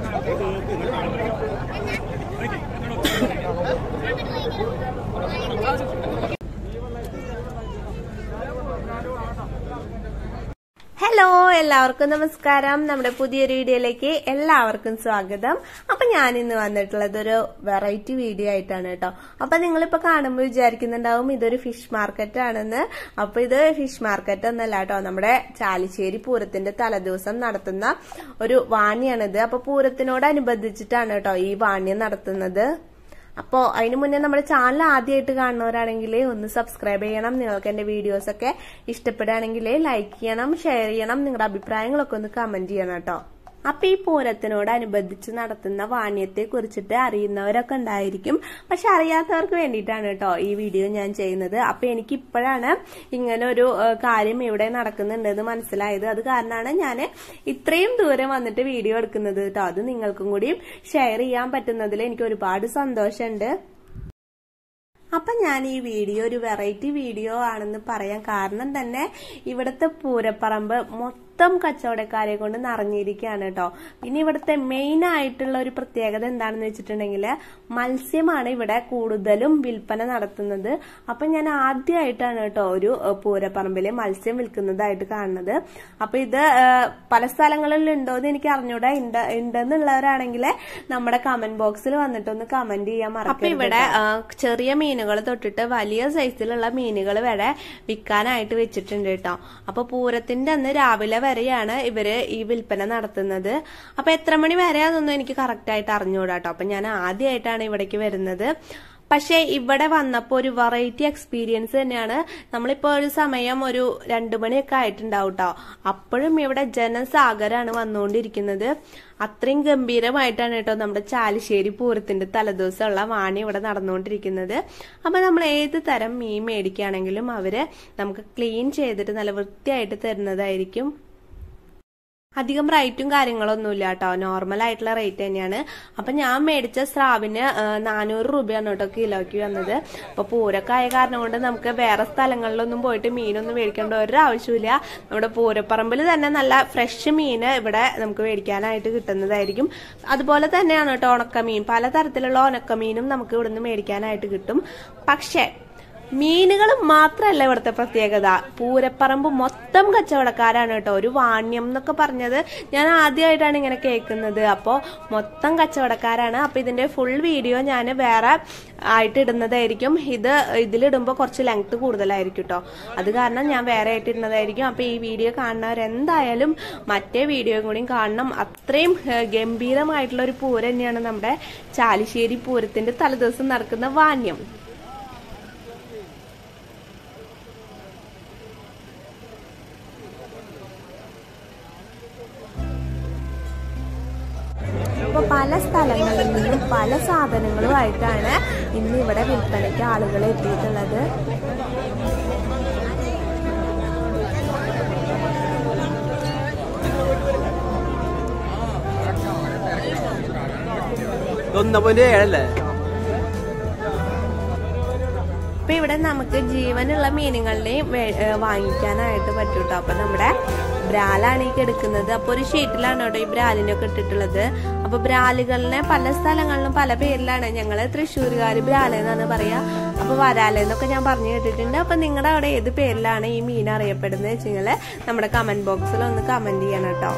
hello എല്ലാവർക്കും നമസ്കാരം നമ്മുടെ പുതിയൊരു വീഡിയോയിലേക്ക് എല്ലാവർക്കും സ്വാഗതം അപ്പൊ ഞാൻ ഇന്ന് വന്നിട്ടുള്ളത് ഒരു വെറൈറ്റി വീഡിയോ ആയിട്ടാണ് കേട്ടോ അപ്പൊ നിങ്ങളിപ്പോ കാണുമ്പോൾ വിചാരിക്കുന്നുണ്ടാവും ഇതൊരു ഫിഷ് മാർക്കറ്റ് ആണെന്ന് അപ്പൊ ഇത് ഫിഷ് മാർക്കറ്റ് ഒന്നല്ല കേട്ടോ നമ്മുടെ ചാലിശ്ശേരി പൂരത്തിന്റെ തലേദിവസം നടത്തുന്ന ഒരു വാണിയാണിത് അപ്പൊ പൂരത്തിനോടനുബന്ധിച്ചിട്ടാണ് കേട്ടോ ഈ വാണ്യം നടത്തുന്നത് അപ്പോ അതിനു മുന്നേ നമ്മുടെ ചാനൽ ആദ്യമായിട്ട് കാണുന്നവരാണെങ്കിൽ ഒന്ന് സബ്സ്ക്രൈബ് ചെയ്യണം നിങ്ങൾക്ക് എന്റെ വീഡിയോസ് ഒക്കെ ഇഷ്ടപ്പെടുകയാണെങ്കിൽ ലൈക്ക് ചെയ്യണം ഷെയർ ചെയ്യണം നിങ്ങളുടെ അഭിപ്രായങ്ങളൊക്കെ ഒന്ന് കമന്റ് ചെയ്യണം കേട്ടോ അപ്പൊ ഈ പൂരത്തിനോടനുബന്ധിച്ച് നടത്തുന്ന വാണ്യത്തെ കുറിച്ചിട്ട് അറിയുന്നവരൊക്കെ ഉണ്ടായിരിക്കും പക്ഷെ അറിയാത്തവർക്ക് വേണ്ടിയിട്ടാണ് കേട്ടോ ഈ വീഡിയോ ഞാൻ ചെയ്യുന്നത് അപ്പൊ എനിക്ക് ഇപ്പോഴാണ് ഇങ്ങനെ ഒരു ഏഹ്, കാര്യം ഇവിടെ നടക്കുന്നുണ്ടെന്ന് മനസ്സിലായത് അത് കാരണമാണ് ഞാൻ ഇത്രയും ദൂരം വന്നിട്ട് വീഡിയോ എടുക്കുന്നത് കേട്ടോ അത് നിങ്ങൾക്കും കൂടിയും ഷെയർ ചെയ്യാൻ പറ്റുന്നതിൽ എനിക്ക് ഒരുപാട് സന്തോഷമുണ്ട് അപ്പൊ ഞാൻ ഈ വീഡിയോ ഒരു വെറൈറ്റി വീഡിയോ ആണെന്ന് പറയാൻ കാരണം തന്നെ ഇവിടുത്തെ പൂരപ്പറമ്പ് മൊത്തം കച്ചവടക്കാരെ കൊണ്ട് നിറഞ്ഞിരിക്കുകയാണ് കേട്ടോ പിന്നെ ഇവിടുത്തെ മെയിൻ ആയിട്ടുള്ള ഒരു പ്രത്യേകത എന്താണെന്ന് വെച്ചിട്ടുണ്ടെങ്കിൽ മത്സ്യമാണ് ഇവിടെ കൂടുതലും വിൽപ്പന നടത്തുന്നത് അപ്പൊ ഞാൻ ആദ്യമായിട്ടാണ് കേട്ടോ ഒരു ഏഹ്, പൂരപ്പറമ്പില് മത്സ്യം വിൽക്കുന്നതായിട്ട് കാണുന്നത് അപ്പൊ ഇത് ഏഹ്, പല സ്ഥലങ്ങളിൽ ഉണ്ടോ എന്ന് എനിക്ക് അറിഞ്ഞൂടാ ഉണ്ട് ഉണ്ടെന്നുള്ളവരാണെങ്കിൽ നമ്മുടെ കമന്റ് ബോക്സിൽ വന്നിട്ടൊന്ന് കമന്റ് ചെയ്യാൻ മറക്കരുത് അപ്പൊ ഇവിടെ ആ, ചെറിയ മീനുകൾ തൊട്ടിട്ട് വലിയ സൈസിലുള്ള മീനുകൾ വരെ വിൽക്കാനായിട്ട് വെച്ചിട്ടുണ്ട് കേട്ടോ അപ്പൊ പൂരത്തിന്റെ അന്ന് രാവിലെ വരെയാണ് ഇവര് ഈ വിൽപ്പന നടത്തുന്നത് അപ്പൊ എത്ര മണി വരെയാണെന്നൊന്നും എനിക്ക് കറക്റ്റ് ആയിട്ട് അറിഞ്ഞൂടാ കേട്ടോ അപ്പൊ ഞാൻ ആദ്യമായിട്ടാണ് ഇവിടേക്ക് വരുന്നത് പക്ഷെ ഇവിടെ വന്നപ്പോൾ ഒരു വെറൈറ്റി എക്സ്പീരിയൻസ് തന്നെയാണ് നമ്മളിപ്പോ ഒരു സമയം ഒരു രണ്ടു മണിയൊക്കെ ആയിട്ടുണ്ടാവും കേട്ടോ അപ്പോഴും ഇവിടെ ജനസാഗരാണ് വന്നുകൊണ്ടിരിക്കുന്നത് അത്രയും ഗംഭീരമായിട്ടാണ് കേട്ടോ നമ്മുടെ ചാലിശ്ശേരി പൂരത്തിന്റെ തലേദിവസമുള്ള വാണി ഇവിടെ നടന്നുകൊണ്ടിരിക്കുന്നത് അപ്പൊ നമ്മൾ ഏത് തരം മീൻ മേടിക്കുകയാണെങ്കിലും അവര് നമുക്ക് ക്ലീൻ ചെയ്തിട്ട് നല്ല വൃത്തിയായിട്ട് തരുന്നതായിരിക്കും അധികം റേറ്റും കാര്യങ്ങളൊന്നുമില്ല കേട്ടോ നോർമൽ ആയിട്ടുള്ള റേറ്റ് തന്നെയാണ് അപ്പൊ ഞാൻ മേടിച്ച സ്രാവിന് ആ, നാനൂറ് രൂപയാണ് കേട്ടോ കിലോയ്ക്ക് വന്നത് അപ്പൊ പൂരൊക്കെ ആയ കാരണം കൊണ്ട് നമുക്ക് വേറെ സ്ഥലങ്ങളിലൊന്നും പോയിട്ട് മീനൊന്നും മേടിക്കേണ്ട ഒരു ആവശ്യമില്ല നമ്മുടെ പൂരപ്പറമ്പിൽ തന്നെ നല്ല ഫ്രഷ് മീൻ ഇവിടെ നമുക്ക് മേടിക്കാനായിട്ട് കിട്ടുന്നതായിരിക്കും അതുപോലെ തന്നെയാണ് കേട്ടോ ഉണക്കമീൻ പലതരത്തിലുള്ള ഉണക്കമീനും നമുക്ക് ഇവിടുന്ന് മേടിക്കാനായിട്ട് കിട്ടും പക്ഷേ മീനുകൾ മാത്രമല്ല ഇവിടുത്തെ പ്രത്യേകത പൂരപ്പറമ്പ് മൊത്തം കച്ചവടക്കാരാണ് കേട്ടോ ഒരു വാണ്യം എന്നൊക്കെ പറഞ്ഞത് ഞാൻ ആദ്യമായിട്ടാണ് ഇങ്ങനെ കേൾക്കുന്നത് അപ്പോൾ മൊത്തം കച്ചവടക്കാരാണ് അപ്പൊ ഇതിന്റെ ഫുൾ വീഡിയോ ഞാൻ വേറെ ആയിട്ട് ഇടുന്നതായിരിക്കും ഇത് ഇതിലിടുമ്പോൾ കുറച്ച് ലെങ്ത് കൂടുതലായിരിക്കും കേട്ടോ അത് കാരണം ഞാൻ വേറെ ആയിട്ട് ഇടുന്നതായിരിക്കും അപ്പൊ ഈ വീഡിയോ കാണുന്നവരെന്തായാലും മറ്റേ വീഡിയോയും കൂടിയും കാണണം അത്രയും ഏഹ്, ഗംഭീരമായിട്ടുള്ള ഒരു പൂരം തന്നെയാണ് നമ്മുടെ ചാലിശ്ശേരി പൂരത്തിന്റെ തലേദിവസം നടക്കുന്ന വാണ്യം ഇപ്പൊ പല സ്ഥലങ്ങളിൽ നിന്നും പല സാധനങ്ങളുമായിട്ടാണ് ഇന്ന് ഇവിടെ വിൽപ്പനയ്ക്ക് ആളുകൾ എത്തിയിട്ടുള്ളത് ഒന്ന് പോയിന്റ് ഏഴല്ലേ ഇപ്പൊ ഇവിടെ നമുക്ക് ജീവനുള്ള മീനുകളുടെയും വേ- ഏ, വാങ്ങിക്കാനായിട്ട് പറ്റും കേട്ടോ അപ്പൊ നമ്മുടെ ബ്രാലാണ് ഈ കിടക്കുന്നത് അപ്പൊ ഒരു ഷീറ്റിലാണ് കേട്ടോ ഈ ബ്രാലിനൊക്കെ ഇട്ടിട്ടുള്ളത് അപ്പൊ ബ്രാലുകളിനെ പല സ്ഥലങ്ങളിലും പല പേരിലാണ് ഞങ്ങള് തൃശ്ശൂരുകാര് ബ്രാല എന്നാണ് പറയാ അപ്പൊ വരാലെന്നൊക്കെ ഞാൻ പറഞ്ഞു കേട്ടിട്ടുണ്ട് അപ്പൊ നിങ്ങളുടെ അവിടെ ഏത് പേരിലാണ് ഈ മീൻ അറിയപ്പെടുന്നത് വെച്ചാല് നമ്മുടെ കമന്റ് ബോക്സിൽ ഒന്ന് കമന്റ് ചെയ്യണം കേട്ടോ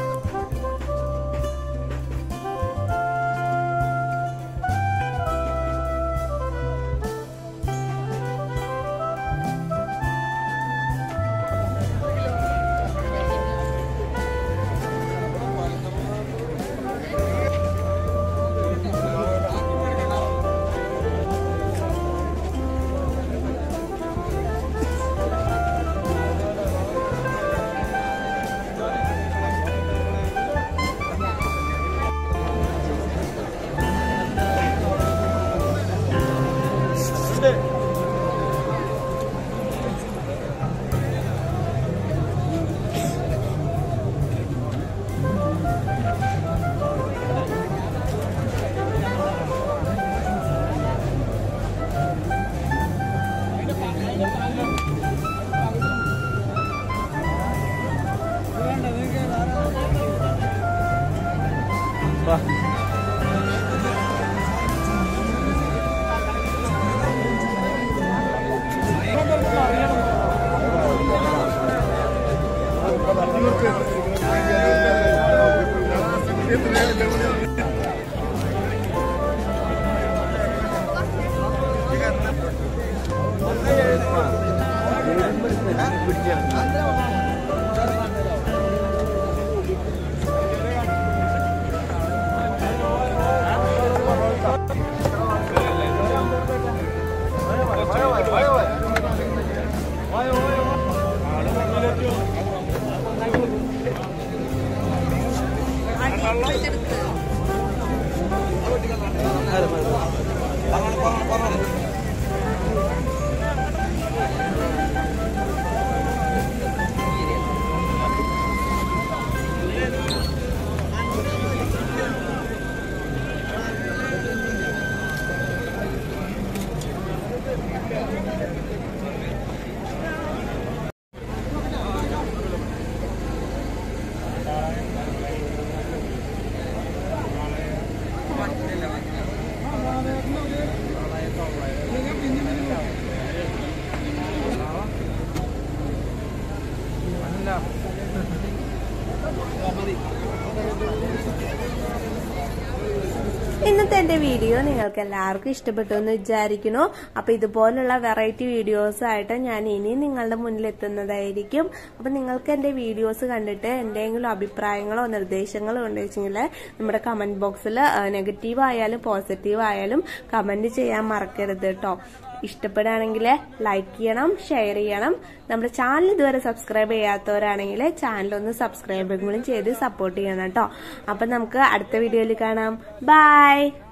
ഇന്നത്തെ എന്റെ വീഡിയോ നിങ്ങൾക്ക് എല്ലാവർക്കും ഇഷ്ടപ്പെട്ടു എന്ന് വിചാരിക്കുന്നു അപ്പൊ ഇതുപോലുള്ള വെറൈറ്റി വീഡിയോസ് ആയിട്ട് ഞാൻ ഇനി നിങ്ങളുടെ മുന്നിൽ എത്തുന്നതായിരിക്കും അപ്പൊ നിങ്ങൾക്ക് എന്റെ വീഡിയോസ് കണ്ടിട്ട് എന്തെങ്കിലും അഭിപ്രായങ്ങളോ നിർദ്ദേശങ്ങളോ ഉണ്ടെങ്കിൽ നമ്മുടെ കമന്റ് ബോക്സിൽ നെഗറ്റീവ് ആയാലും പോസിറ്റീവ് ആയാലും കമന്റ് ചെയ്യാൻ മറക്കരുത് കേട്ടോ ഇഷ്ടപ്പെടുകയാണെങ്കിൽ ലൈക്ക് ചെയ്യണം ഷെയർ ചെയ്യണം നമ്മുടെ ചാനൽ ഇതുവരെ സബ്സ്ക്രൈബ് ചെയ്യാത്തവരാണെങ്കിൽ ചാനൽ ഒന്ന് സബ്സ്ക്രൈബും കൂടി ചെയ്ത് സപ്പോർട്ട് ചെയ്യണം കേട്ടോ അപ്പൊ നമുക്ക് അടുത്ത വീഡിയോയിൽ കാണാം ബൈ